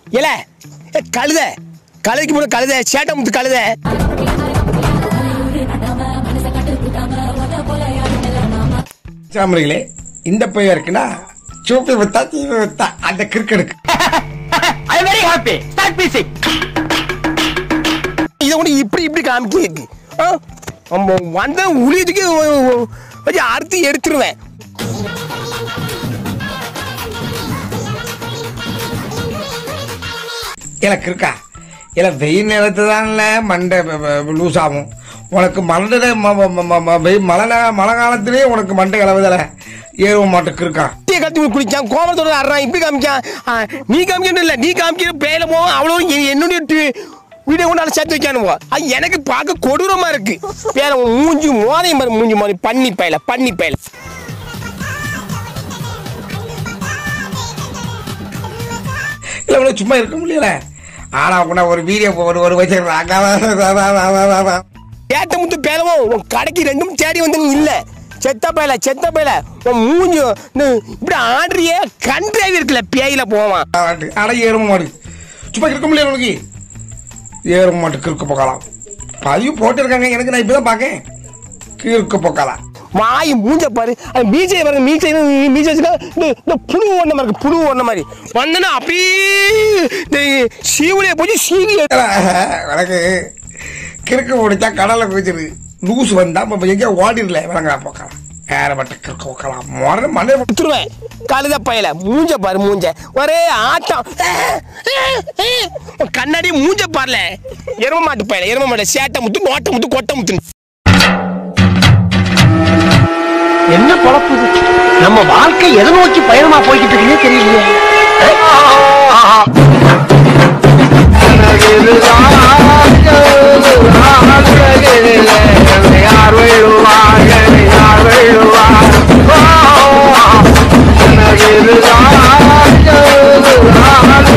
ஏல ஏ, கழுத கழுதைக்கு முன்ன கழுத சேட்டை முத்து கழுத சாமரிகளே இந்த பையன் இருக்குன்னா சூப்பி வித்தா தீவி வித்தா அந்த கிரிக்கெட்டுக்கு I very happy start music இதை கூட இப்படி இப்படி காமிக்கு வந்த உளியதுக்கு வச்சு அறுத்து எடுத்துருவேன் எனக்கு இருக்கா இல்ல வெயில் நேரத்து தான்ல மண்டை லூஸ் ஆகும் உனக்கு மண்டை ம- ம- ம- ம- வெயில் மழை நே- மழை காலத்திலேயே உனக்கு மண்டை இளவுதல ஏறுவ மாட்டுக்கு இருக்கா டீயை கத்தி போய் குளிச்சான் கோமரத்தோட அறான் இப்படி காமிக்கான் ஆ, நீ காமிக்கணும் இல்லை நீ காமிக்கிற பேல போவோம் அவ்வளோ எ- என்னுடைய டி- வீடியோ கொண்டாட சேர்த்து வைக்கானுவோ அது எனக்கு பார்க்க கொடூரமா இருக்கு பேர மூஞ்சி மோதையும் பாரு மூஞ்சி மோதி பண்ணி பயல பண்ணி பயல இல்ல உனக்கு சும்மா இருக்க முடியல ஆனா உன ஒரு வீடியோ ஒரு ஒரு வச்சிருக்காங்க ஏட்ட முத்து பேலவும் உன் கடைக்கு ரெண்டும் தேடி வந்து நீ இல்ல செத்த பயல செத்த பயல உன் மூஞ்சி இந்த இப்படி ஆடுறியே கன்றாவி இருக்குல்ல பேயில போவான் ஆனா ஏறும் மாடு சும்மா இருக்க முடியல உனக்கு ஏறும் மாட்டு கிறுக்கு போக்கலாம் பதிவு போட்டிருக்காங்க எனக்கு நான் இப்பதான் பார்க்கேன் கிறுக்கு போக்கலாம் வாய் மூஞ்ச பாரு அது மீசை பாருங்க மீசை மீசை வச்சுக்கா இந்த இந்த புழு ஒண்ண மாதிரி இருக்கு, புழு ஒண்ண மாதிரி வந்தனா அப்படியே இந்த சீவுலைய போய் சீவி உனக்கு கிறுக்கு பிடிச்சா கடலை குதிச்சிரு லூஸ் வந்தா இப்ப எங்கேயோ ஓடிடல விளங்கா போக்கலாம் ஏறப்பட்ட கிறுக்கு போக்கலாம் மொர மண்ணை எடுத்துருவேன் கழுத பயல மூஞ்ச பாரு மூஞ்ச ஒரே ஆட்டம் உன் கண்ணாடி மூஞ்ச பாருல எரும மாட்டு பயல எரும மாட்டு சேட்டை முத்து நோட்டை முத்து கொட்டை முத்து என்ன பொழப்பு இது? நம்ம வாழ்க்கை எதை நோக்கி பயணமா போய்கிட்டு இருக்குன்னே தெரியலையே யார் வெள்ளுவார் யார் வெள்ளுவார்